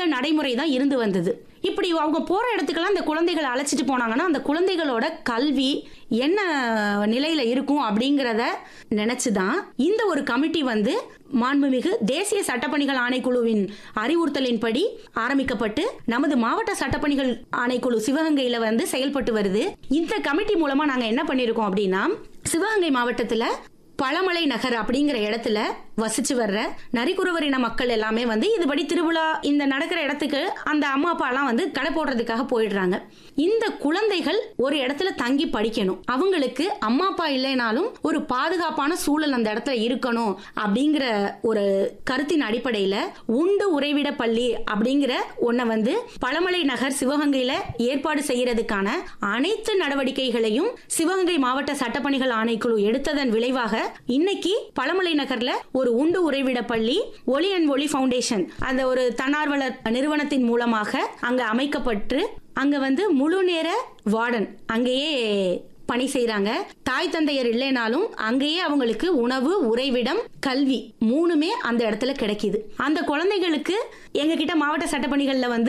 நடைமுறை தான் இருந்து வந்தது இப்படி அவங்க போற இடத்துக்கெல்லாம் அந்த குழந்தைகளை அழைச்சிட்டு போனாங்கன்னா அந்த குழந்தைகளோட கல்வி என்ன நிலையில இருக்கும் அப்படிங்கிறத நினைச்சுதான் இந்த ஒரு கமிட்டி வந்து மாண்புமிகு தேசிய சட்டப்பணிகள் ஆணைக்குழுவின் அறிவுறுத்தலின்படி ஆரம்பிக்கப்பட்டு நமது மாவட்ட சட்டப்பணிகள் ஆணைக்குழு சிவகங்கையில வந்து செயல்பட்டு வருது இந்த கமிட்டி மூலமா நாங்க என்ன பண்ணிருக்கோம் அப்படின்னா சிவகங்கை மாவட்டத்துல பழமலை நகர் அப்படிங்கிற இடத்துல வசிச்சு வர்ற நரிக்குறவரின மக்கள் எல்லாமே வந்து இதுபடி திருவிழா இந்த நடக்கிற இடத்துக்கு அந்த அம்மா அப்பா எல்லாம் வந்து கடை போடுறதுக்காக போயிடுறாங்க இந்த குழந்தைகள் ஒரு இடத்துல தங்கி படிக்கணும் அவங்களுக்கு அம்மா அப்பா இல்லைனாலும் ஒரு பாதுகாப்பான சூழல் அந்த இடத்துல இருக்கணும் அப்படிங்கிற ஒரு கருத்தின் அடிப்படையில உண்டு உறைவிட பள்ளி அப்படிங்கிற ஒன்ன வந்து பழமலை நகர் சிவகங்கையில ஏற்பாடு செய்யறதுக்கான அனைத்து நடவடிக்கைகளையும் சிவகங்கை மாவட்ட சட்டப்பணிகள் ஆணைக்குழு எடுத்ததன் விளைவாக இன்னைக்கு பழமலை நகர்ல ஒரு உண்டு உறைவிட பள்ளி ஒளி அண்ட் ஒளி ஃபவுண்டேஷன் அந்த ஒரு தன்னார்வலர் நிறுவனத்தின் மூலமாக அங்க அமைக்கப்பட்டு அங்க வந்து முழு நேர வார்டன் அங்கேயே பணி செய்றாங்க தாய் தந்தையர் இல்லைனாலும் அங்கேயே அவங்களுக்கு உணவு உறைவிடம் கல்வி மூணுமே அந்த இடத்துல கிடைக்குது அந்த குழந்தைகளுக்கு எங்க கிட்ட மாவட்ட சட்டப்பணிகள்ல வந்து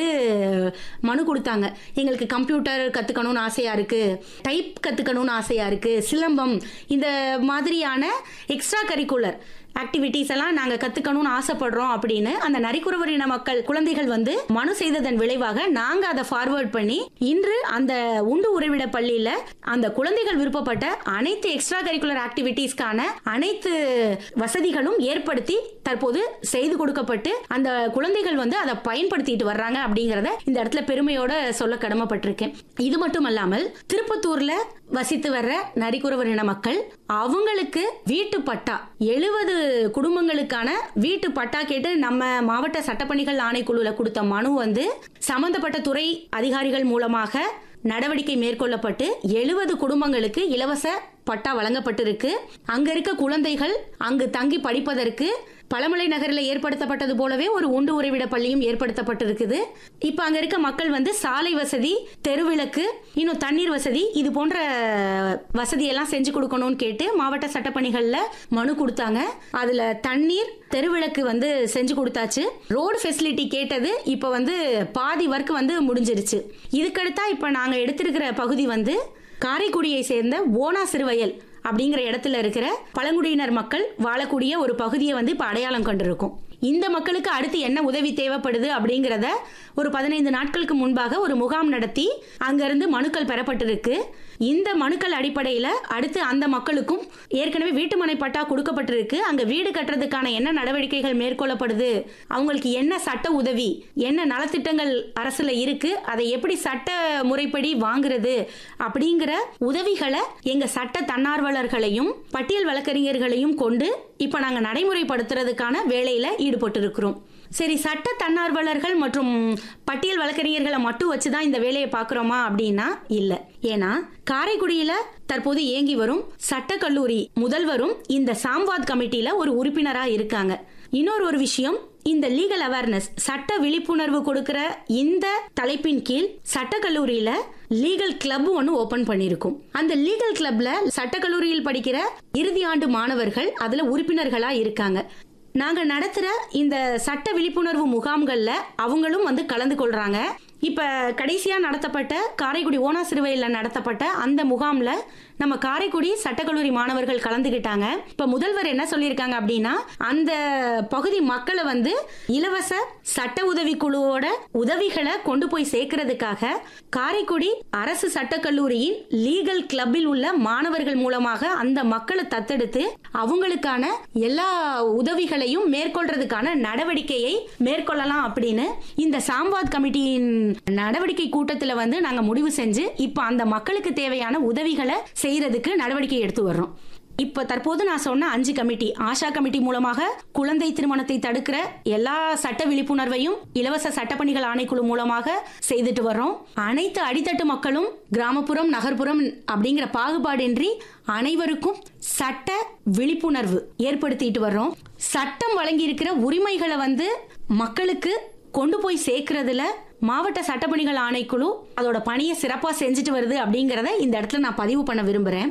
மனு கொடுத்தாங்க எங்களுக்கு கம்ப்யூட்டர் கத்துக்கணும்னு ஆசையா இருக்கு டைப் கத்துக்கணும்னு ஆசையா இருக்கு சிலம்பம் இந்த மாதிரியான எக்ஸ்ட்ரா கரிக்குலர் ஆக்டிவிட்டிஸ் எல்லாம் நாங்க கத்துக்கணும்னு ஆசைப்படுறோம் அப்படின்னு அந்த நரிக்குறவரின மக்கள் குழந்தைகள் வந்து மனு செய்ததன் விளைவாக நாங்க அதை ஃபார்வர்ட் பண்ணி இன்று அந்த உண்டு உறைவிட பள்ளியில அந்த குழந்தைகள் விருப்பப்பட்ட அனைத்து எக்ஸ்ட்ரா கரிக்குலர் ஆக்டிவிட்டீஸ்க்கான அனைத்து வசதிகளும் ஏற்படுத்தி தற்போது செய்து கொடுக்கப்பட்டு அந்த குழந்தைகள் வந்து அதை பயன்படுத்திட்டு வர்றாங்க அப்படிங்கறத இந்த இடத்துல பெருமையோட சொல்ல கடமைப்பட்டிருக்கேன் இது மட்டும் அல்லாமல் திருப்பத்தூர்ல வசித்து வர்ற நரிக்குறவரின மக்கள் அவங்களுக்கு வீட்டு பட்டா எழுபது குடும்பங்களுக்கான வீட்டு பட்டா கேட்டு நம்ம மாவட்ட சட்டப்பணிகள் ஆணைக்குழுல கொடுத்த மனு வந்து சம்பந்தப்பட்ட துறை அதிகாரிகள் மூலமாக நடவடிக்கை மேற்கொள்ளப்பட்டு எழுபது குடும்பங்களுக்கு இலவச பட்டா வழங்கப்பட்டிருக்கு அங்க இருக்க குழந்தைகள் அங்கு தங்கி படிப்பதற்கு பழமலை நகரில் ஏற்படுத்தப்பட்டது போலவே ஒரு உண்டு உறைவிட பள்ளியும் ஏற்படுத்தப்பட்டிருக்குது இப்ப அங்க இருக்க மக்கள் வந்து சாலை வசதி தெருவிளக்கு இன்னும் தண்ணீர் வசதி இது போன்ற வசதியெல்லாம் செஞ்சு கொடுக்கணும்னு கேட்டு மாவட்ட சட்டப்பணிகள்ல மனு கொடுத்தாங்க அதுல தண்ணீர் தெருவிளக்கு வந்து செஞ்சு கொடுத்தாச்சு ரோடு ஃபெசிலிட்டி கேட்டது இப்ப வந்து பாதி ஒர்க் வந்து முடிஞ்சிருச்சு இதுக்கடுத்தா இப்ப நாங்க எடுத்திருக்கிற பகுதி வந்து காரைக்குடியை சேர்ந்த ஓனா சிறுவயல் அப்படிங்கிற இடத்துல இருக்கிற பழங்குடியினர் மக்கள் வாழக்கூடிய ஒரு பகுதியை வந்து இப்ப அடையாளம் கண்டிருக்கும் இந்த மக்களுக்கு அடுத்து என்ன உதவி தேவைப்படுது அப்படிங்கிறத ஒரு பதினைந்து நாட்களுக்கு முன்பாக ஒரு முகாம் நடத்தி அங்கிருந்து மனுக்கள் பெறப்பட்டிருக்கு இந்த மனுக்கள் அடிப்படையில் அடுத்து அந்த மக்களுக்கும் ஏற்கனவே வீட்டுமனை பட்டா கொடுக்கப்பட்டிருக்கு அங்க வீடு கட்டுறதுக்கான என்ன நடவடிக்கைகள் மேற்கொள்ளப்படுது அவங்களுக்கு என்ன சட்ட உதவி என்ன நலத்திட்டங்கள் அரசுல இருக்கு அதை எப்படி சட்ட முறைப்படி வாங்குறது அப்படிங்கிற உதவிகளை எங்க சட்ட தன்னார்வலர்களையும் பட்டியல் வழக்கறிஞர்களையும் கொண்டு இப்ப நாங்க நடைமுறைப்படுத்துறதுக்கான வேலையில ஈடுபட்டு இருக்கிறோம் சரி சட்ட தன்னார்வலர்கள் மற்றும் பட்டியல் வழக்கறிஞர்களை மட்டும் வச்சுதான் இந்த வேலையை பாக்குறோமா அப்படின்னா இல்ல ஏன்னா காரைக்குடியில தற்போது இயங்கி வரும் சட்டக்கல்லூரி முதல்வரும் இந்த சாம்வாத் கமிட்டியில ஒரு உறுப்பினரா இருக்காங்க இன்னொரு ஒரு விஷயம் இந்த லீகல் அவேர்னஸ் சட்ட விழிப்புணர்வு கொடுக்கிற இந்த தலைப்பின் கீழ் சட்டக்கல்லூரியில லீகல் கிளப் ஒன்னு ஓபன் பண்ணிருக்கும் அந்த லீகல் கிளப்ல சட்டக்கல்லூரியில் படிக்கிற இறுதி ஆண்டு மாணவர்கள் அதுல உறுப்பினர்களா இருக்காங்க நாங்க நடத்துற இந்த சட்ட விழிப்புணர்வு முகாம்கள்ல அவங்களும் வந்து கலந்து கொள்றாங்க இப்ப கடைசியா நடத்தப்பட்ட காரைக்குடி ஓனா சிறுவையில் நடத்தப்பட்ட அந்த முகாம்ல நம்ம காரைக்குடி சட்டக்கல்லூரி மாணவர்கள் கலந்துகிட்டாங்க இப்ப முதல்வர் என்ன சொல்லியிருக்காங்க அப்படின்னா அந்த பகுதி மக்களை வந்து இலவச சட்ட உதவி குழுவோட உதவிகளை கொண்டு போய் சேர்க்கறதுக்காக காரைக்குடி அரசு சட்டக்கல்லூரியின் லீகல் கிளப்பில் உள்ள மாணவர்கள் மூலமாக அந்த மக்களை தத்தெடுத்து அவங்களுக்கான எல்லா உதவிகளையும் மேற்கொள்றதுக்கான நடவடிக்கையை மேற்கொள்ளலாம் அப்படின்னு இந்த சாம்வாத் கமிட்டியின் நடவடிக்கை கூட்டத்துல வந்து நாங்க முடிவு செஞ்சு இப்ப அந்த மக்களுக்கு தேவையான உதவிகளை செய்யறதுக்கு நடவடிக்கை எடுத்து வர்றோம் இப்ப தற்போது நான் சொன்ன அஞ்சு கமிட்டி ஆஷா கமிட்டி மூலமாக குழந்தை திருமணத்தை தடுக்கிற எல்லா சட்ட விழிப்புணர்வையும் இலவச சட்டப்பணிகள் ஆணைக்குழு மூலமாக செய்துட்டு வர்றோம் அனைத்து அடித்தட்டு மக்களும் கிராமப்புறம் நகர்ப்புறம் அப்படிங்கிற பாகுபாடின்றி அனைவருக்கும் சட்ட விழிப்புணர்வு ஏற்படுத்திட்டு வர்றோம் சட்டம் வழங்கி இருக்கிற உரிமைகளை வந்து மக்களுக்கு கொண்டு போய் சேர்க்கறதுல மாவட்ட சட்டப்பணிகள் ஆணைக்குழு அதோட பணியை சிறப்பா செஞ்சுட்டு வருது அப்படிங்கறத இந்த இடத்துல நான் பதிவு பண்ண விரும்புறேன்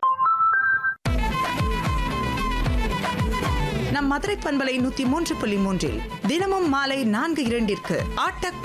நம் மதுரை பண்பலை நூத்தி மூன்று புள்ளி மூன்றில் தினமும் மாலை நான்கு இரண்டிற்கு ஆட்டக்